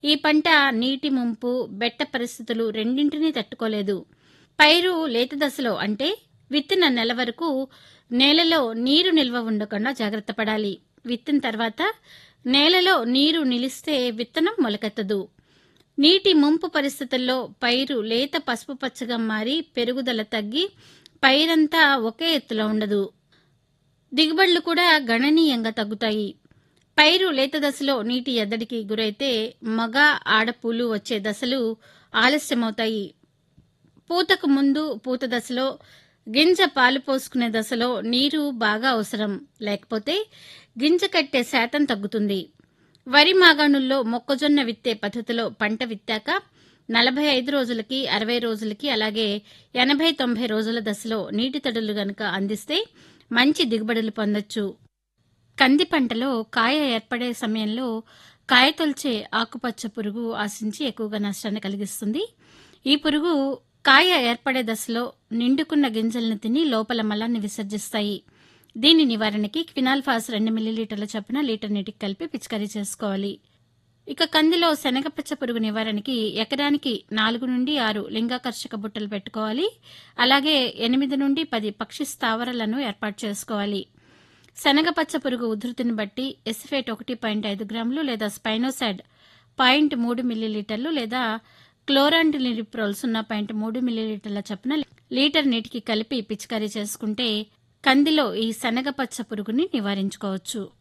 ఈ పంట నీటి ముంపు బెట్ట పరిస్థితులు రెండింటినీ తట్టుకోలేదు పైరు లేత దశలో అంటే విత్తిన నెల వరకు నేలలో నీరు నిల్వ ఉండకుండా జాగ్రత్త పడాలి విత్తిన తర్వాత నేలలో నీరు నిలిస్తే విత్తనం మొలకెత్తదు నీటి ముంపు పరిస్థితుల్లో పైరు లేత పసుపు పచ్చగా మారి పెరుగుదల తగ్గి పైరంతా ఒకే ఎత్తులో ఉండదు దిగుబడులు కూడా గణనీయంగా తగ్గుతాయి పైరు లేత దశలో నీటి ఎద్దడికి గురైతే మగ ఆడపూలు వచ్చే దశలు ఆలస్యమవుతాయి పూతకు ముందు పూత దశలో గింజ పాలు పోసుకునే దశలో నీరు బాగా అవసరం లేకపోతే గింజ కట్టే శాతం తగ్గుతుంది వరి మాగాణుల్లో మొక్కజొన్న విత్తే పద్ధతిలో పంట విత్తాక నలభై ఐదు రోజులకి అరవై రోజులకి అలాగే ఎనభై తొంభై రోజుల దశలో నీటి తడులు గనుక అందిస్తే మంచి దిగుబడులు పొందొచ్చు కంది పంటలో కాయ ఏర్పడే సమయంలో కాయ తొలిచే ఆకుపచ్చ పురుగు ఆశించి ఎక్కువగా నష్టాన్ని కలిగిస్తుంది ఈ పురుగు కాయ ఏర్పడే దశలో నిండుకున్న గింజలను తిని లోపల మలాన్ని విసర్జిస్తాయి దీని నివారణకి క్వినాల్ఫాస్ రెండు మిల్లీలీటర్ల చొప్పున లీటర్ నీటికి కలిపి పిచికారీ చేసుకోవాలి ఇక కందిలో శనగపచ్చ పురుగు నివారణకి ఎకరానికి నాలుగు నుండి ఆరు లింగాకర్షక బుట్టలు పెట్టుకోవాలి అలాగే ఎనిమిది నుండి పది పక్షి స్థావరాలను ఏర్పాటు చేసుకోవాలి శనగపచ్చ పురుగు ఉధృతిని బట్టి ఎసిఫేట్ ఒకటి పాయింట్ ఐదు గ్రాములు లేదా స్పైనోసైడ్ పాయింట్ మూడు మిల్లీలీటర్లు లేదా క్లోరాంటిలిప్రోల్ సున్నా పాయింట్ మూడు మిల్లీలీటర్ల చొప్పున లీటర్ నీటికి కలిపి పిచికారీ చేసుకుంటే కందిలో ఈ శనగపచ్చ పురుగుని నివారించుకోవచ్చు